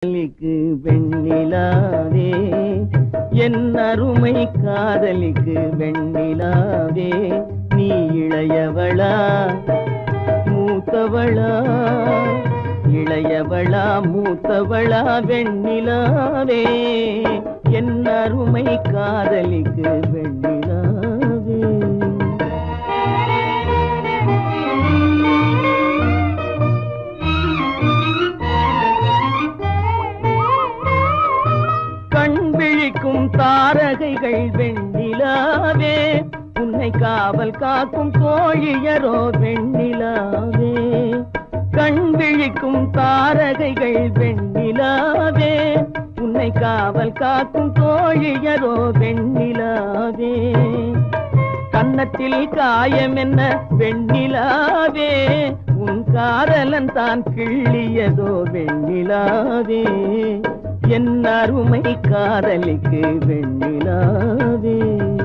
காதலிக்கு வெண்ணிலாவே என் அருமை காதலிக்கு வெண்ணிலாவே நீ இளையவளா மூத்தவளா இளையவளா மூத்தவளா வெண்ணிலாவே என் அருமை காதலிக்கு வெண்ணிலாவே கண் விழிக்கும் தாரகைகள் வெண்ணிலாவே உன்னை காவல் காக்கும் கோழியரோ வெண்ணிலாவே கண் விழிக்கும் தாரகைகள் வெண்ணிலாவே உன்னை காவல் காக்கும் கோழியரோ வெண்ணிலாவே கன்னத்தில் காயம் என்ன வெண்ணிலாவே உன் காதலன் தான் கிள்ளியதோ வெண்ணிலாவே என் அருமை காதலிக்கு வெண்ணிலாவே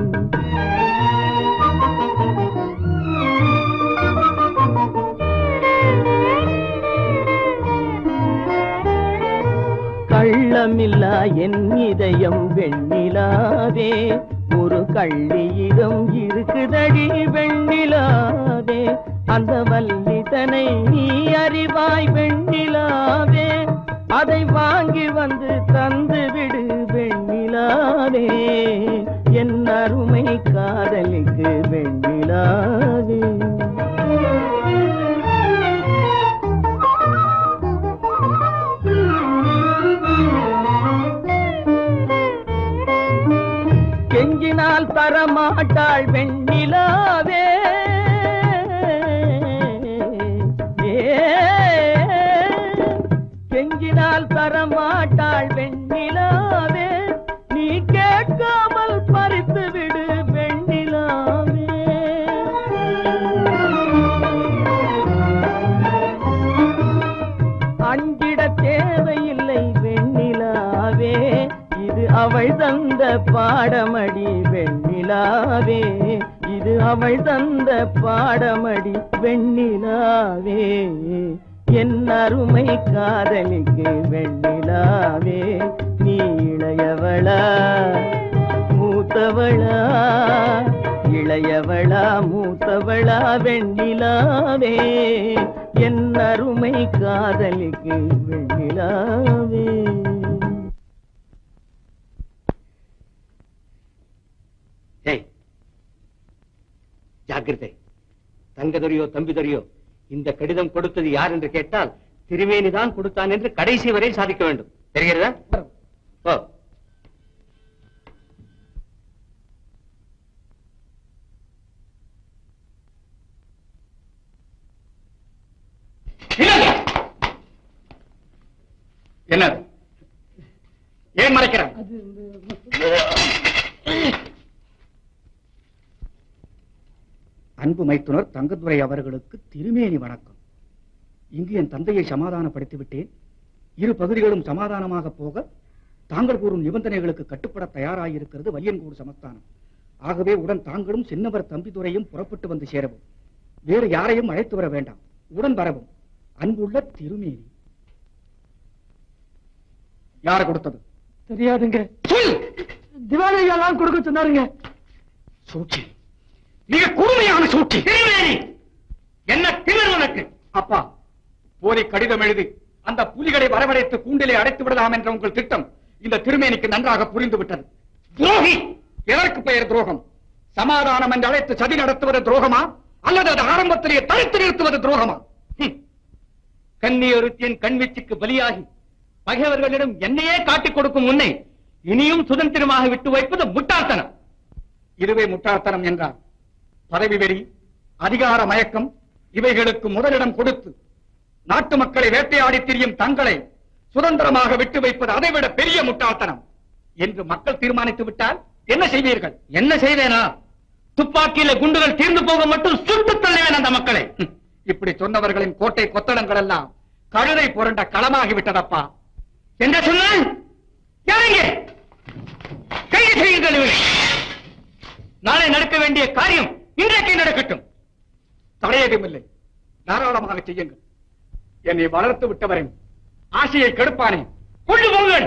கள்ளமில்லா என் இதயம் வெண்ணிலாவே ஒரு கள்ளியிடம் இருக்குதடி வெண்ணிலாவே அந்த வல்லிதனை நீ அறிவாய் வெண்ணிலாவே அதை வாங்கி வந்து தந்து விடு வெண்ணிலாவே என் அருமை காதலிக்கு வெண்ணிலாவே கெஞ்சினால் தரமாட்டாள் வெண்ணிலாவே ஏ, கெஞ்சினால் தரமாட்டாள் வெண்ணிலாவே நீ கேட்காமல் பறித்து விடு வெண்ணிலாவே அஞ்சிட தேவையில்லை வெண்ணிலாவே இது அவள் தந்த பாடமடி வெண்ணிலாவே இது அவள் தந்த பாடமடி வெண்ணிலாவே என் அருமை காதலிக்கு வெண்ணிலாவே நீ இளையவளா மூத்தவளா இளையவளா மூத்தவளா வெண்ணிலாவே என் அருமை காதலிக்கு வெண்ணிலாவே ஏய் ஜாக்கிரதை தங்கதுரையோ தம்பிதுரையோ இந்த கடிதம் கொடுத்தது யார் என்று கேட்டால் திருமேனிதான் கொடுத்தான் என்று கடைசி வரை சாதிக்க வேண்டும் தெரிகிறதா ஓ என்ன ஏன் மறைக்கிறான் அன்பு மைத்துனர் தங்கத்துரை அவர்களுக்கு திருமேனி வணக்கம் இங்கு என் தந்தையை சமாதானப்படுத்தி விட்டேன் இரு பகுதிகளும் சமாதானமாக போக தாங்கள் கூறும் நிபந்தனைகளுக்கு கட்டுப்பட தயாராயிருக்கிறது வலியன்கூடு சமஸ்தானம் ஆகவே உடன் தாங்களும் சின்னவர் தம்பிதுரையும் புறப்பட்டு வந்து சேரவும் வேறு யாரையும் அழைத்து வர வேண்டாம் உடன் வரவும் அன்புள்ள திருமேனி யார் கொடுத்தது தெரியாதுங்க திவாலியெல்லாம் கொடுக்க சொன்னாருங்க சூழ்ச்சி மிக கூர்மையான சூழ்ச்சி திருமேனி என்ன திமிர் உனக்கு அப்பா போலி கடிதம் எழுதி அந்த புலிகளை வரவழைத்து கூண்டிலே அடைத்து விடலாம் என்ற உங்கள் திட்டம் இந்த திருமேனிக்கு நன்றாக புரிந்து விட்டது துரோகி எதற்கு பெயர் துரோகம் சமாதானம் என்று அழைத்து சதி நடத்துவது துரோகமா அல்லது அது ஆரம்பத்திலேயே தடுத்து நிறுத்துவது துரோகமா ஹம். கன்னியொருத்தியின் கண்வீச்சுக்கு பலியாகி பகைவர்களிடம் என்னையே காட்டிக் கொடுக்கும் உன்னை இனியும் சுதந்திரமாக விட்டு வைப்பது முட்டாள்தனம் இதுவே முட்டாள்தனம் என்றார் பதவி வெறி அதிகார மயக்கம் இவைகளுக்கு முதலிடம் கொடுத்து நாட்டு மக்களை வேட்டையாடி திரியும் தங்களை சுதந்திரமாக விட்டு வைப்பது அதைவிட பெரிய முட்டாள்தனம் என்று மக்கள் தீர்மானித்து விட்டால் என்ன செய்வீர்கள் என்ன செய்வேனா துப்பாக்கியில குண்டுகள் தீர்ந்து போக மட்டும் சுட்டு தள்ளுவேன் அந்த மக்களை ஹம், இப்படி சொன்னவர்களின் கோட்டை கொத்தளங்கள் எல்லாம் கழுதை புரண்ட களமாகி விட்டதப்பா என்ன சொன்னான் யாருங்க கைது செய்யுங்கள் இவரை. நாளை நடக்க வேண்டிய காரியம் இன்றைக்கு நடக்கட்டும் தடையதுமில்லை தாராளமாக செய்யுங்கள் என்னை வளர்த்து விட்டவரின் ஆசையை கெடுப்பானே கொண்டு போங்கள்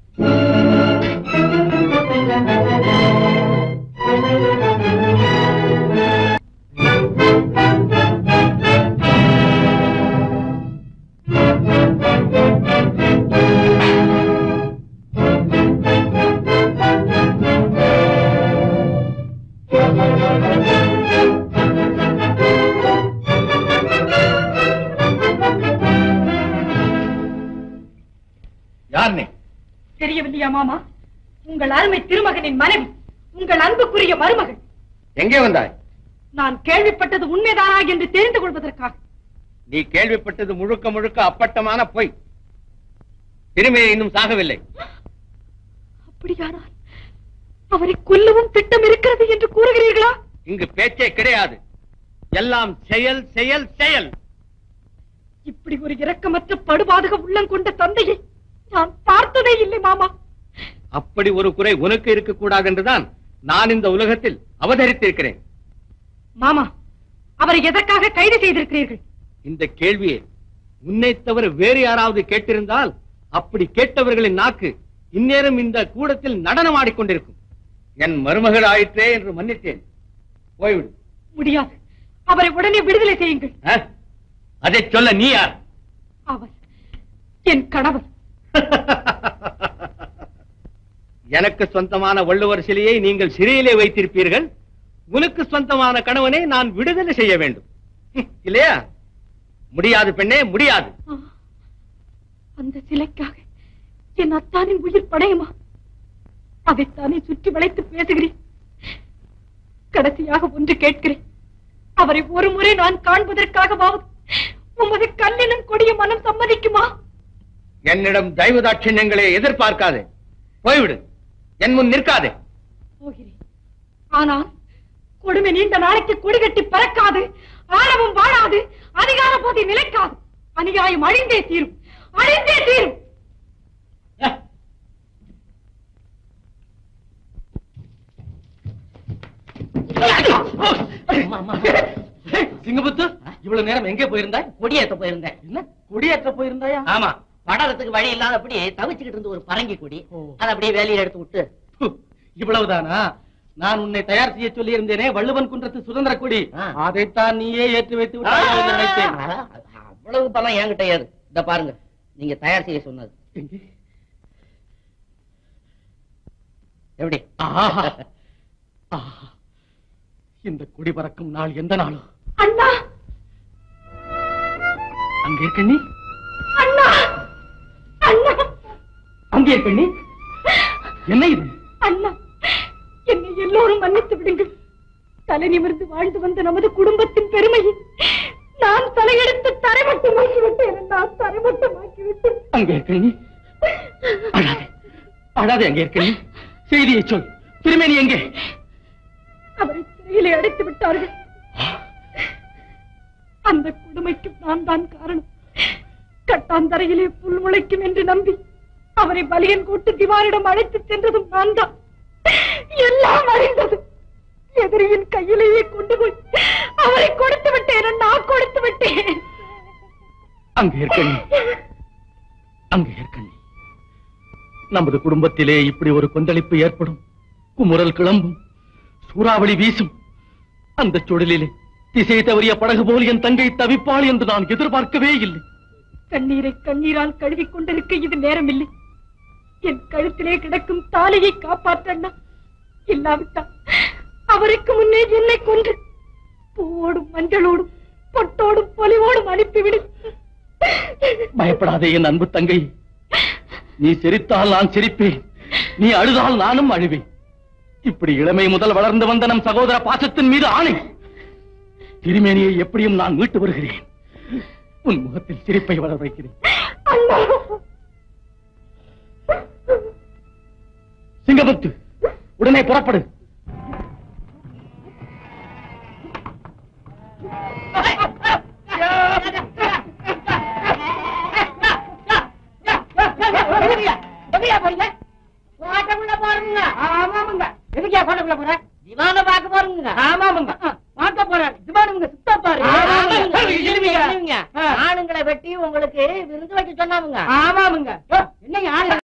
யார் நீ தெரியவில்லையா மாமா உங்கள் அருமை திருமகனின் மனைவி உங்கள் அன்புக்குரிய மருமகள் எங்கே வந்தாய் நான் கேள்விப்பட்டது உண்மைதானா என்று தெரிந்து கொள்வதற்காக நீ கேள்விப்பட்டது முழுக்க முழுக்க அப்பட்டமான பொய் திருமையை இன்னும் சாகவில்லை அப்படியானால் அவரை கொல்லவும் திட்டம் இருக்கிறது என்று கூறுகிறீர்களா இங்கு பேச்சே கிடையாது எல்லாம் செயல் செயல் செயல் இப்படி ஒரு இரக்கமற்ற படுபாதக உள்ளம் கொண்ட தந்தையை நான் பார்த்ததே இல்லை மாமா அப்படி ஒரு குறை உனக்கு இருக்கக்கூடாது என்றுதான் நான் இந்த உலகத்தில் அவதரித்திருக்கிறேன் மாமா அவரை எதற்காக கைது செய்திருக்கிறீர்கள் இந்த கேள்வியை உன்னை தவிர வேறு யாராவது கேட்டிருந்தால் அப்படி கேட்டவர்களின் நாக்கு இந்நேரம் இந்த கூடத்தில் நடனம் ஆடிக்கொண்டிருக்கும் என் மருமகள் ஆயிற்றே என்று மன்னித்தேன் போய்விடு முடியாது அவரை உடனே விடுதலை செய்யுங்கள் ஆ? அதை சொல்ல நீ யார் அவர் என் கணவர் எனக்கு சொந்தமான வள்ளுவர் சிலையை நீங்கள் சிறையிலே வைத்திருப்பீர்கள் உனக்கு சொந்தமான கணவனை நான் விடுதலை செய்ய வேண்டும் ஹம், இல்லையா முடியாது பெண்ணே முடியாது ஆ, அந்த சிலைக்காக என் அத்தானின் உயிர் படையுமா அதைத்தானே சுற்றி வளைத்து பேசுகிறேன் கடைசியாக ஒன்று கேட்கிறேன் அவரை ஒரு முறை நான் காண்பதற்காகவாவது உமது கல்லினும் கொடிய மனம் சம்மதிக்குமா என்னிடம் தெய்வ தாட்சியங்களை எதிர்பார்க்காதே போய்விடு என் முன் நிற்காதே போகிறேன் ஆனால் கொடுமை நீண்ட நாளைக்கு கொடி கட்டி பறக்காது ஆணவம் வாழாது அதிகார போதை நிலைக்காது அநியாயம் அழிந்தே தீரும் அழிந்தே தீரும் சிங்கபுத்து இவ்வளவு நேரம் எங்கே போயிருந்தாய் கொடியேற்ற போயிருந்தேன் என்ன கொடியேற்ற போயிருந்தாயா ஆமா படறதுக்கு வழி இல்லாதபடி தவிச்சுக்கிட்டு இருந்த ஒரு பரங்கி கொடி ஓ. அதை அப்படியே வேலையில எடுத்து விட்டு ப்பு, இவ்வளவுதானா நான் உன்னை தயார் செய்ய சொல்லி இருந்தேனே வள்ளுவன் குன்றத்து சுதந்திர கொடி ஆ. அதைத்தான் நீயே ஏற்றி வைத்து விட்டாய் என்று நினைத்தேன் ஆ, அவ்வளவு பலம் என்கிட்ட ஏது இத பாருங்க நீங்க தயார் செய்ய சொன்னது எங்கே? எப்படி ஆஹா. ஆஹா. இந்த கொடி பறக்கும் நாள் எந்த நாளும் அண்ணா அங்கே கண்ணி அண்ணா அண்ணா அங்கே கண்ணி என்ன இது அண்ணா என்னை எல்லோரும் மன்னித்து விடுங்கள் தலை நிமிர்ந்து வாழ்ந்து வந்த நமது குடும்பத்தின் பெருமையை நான் தலையெடுத்து தரைமட்டமாக்கி விட்டேன் நான் தரைமட்டமாக்கி விட்டேன் அங்கே கண்ணி அழாதே அழாதே அங்கே கண்ணி செய்தியை சொல் திருமேனி எங்கே அவரை சிறையிலே அடைத்து விட்டார்கள் அந்த கொடுமைக்கு நான் தான் காரணம் கட்டாந்தரையிலே புல் முளைக்கும் என்று நம்பி அவரை பலியன் கூட்டு திவாரிடம் அழைத்து சென்றதும் நான் தான் எல்லாம் அறிந்தது எதிரியின் கையிலேயே கொண்டு போய் அவரை கொடுத்து விட்டேன் நான் கொடுத்து விட்டேன் அங்கே கண்ணி அங்கே கண்ணி நமது குடும்பத்திலே இப்படி ஒரு கொந்தளிப்பு ஏற்படும் குமுறல் கிளம்பும் சூறாவளி வீசும் அந்த சுழலிலே திசை தவறிய படகு போல் என் தங்கை தவிப்பாள் என்று நான் எதிர்பார்க்கவே இல்லை கண்ணீரை கண்ணீரால் கழுவிக் கொண்டிருக்க இது நேரமில்லை என் கழுத்திலே கிடக்கும் தாலியை காப்பாற்றண்ணா இல்லாவிட்டால் அவருக்கு முன்னே என்னை கொன்று பூவோடும் மஞ்சளோடும் பொட்டோடும் பொலிவோடும் அனுப்பிவிடு பயப்படாதே என் அன்பு தங்கை நீ சிரித்தால் நான் சிரிப்பேன் நீ அழுதால் நானும் அழுவேன் இப்படி இளமை முதல் வளர்ந்து வந்த நம் சகோதர பாசத்தின் மீது ஆணை திருமேனியை எப்படியும் நான் மீட்டு வருகிறேன் உன் முகத்தில் சிரிப்பை வளர வைக்கிறேன் அண்ணா சிங்கமுத்து உடனே புறப்படு விமானம் பார்க்க போறீங்க ஆமாமுங்க பார்க்க போறாரு திவானுங்க சுத்தா பாரு ஆமாங்க. இழுவிங்க. இழுவிங்க. ஆ. ஆணுங்களை வெட்டி உங்களுக்கு விருந்து வைக்க சொன்னாமுங்க ஆமாமுங்க என்னங்க ஆளு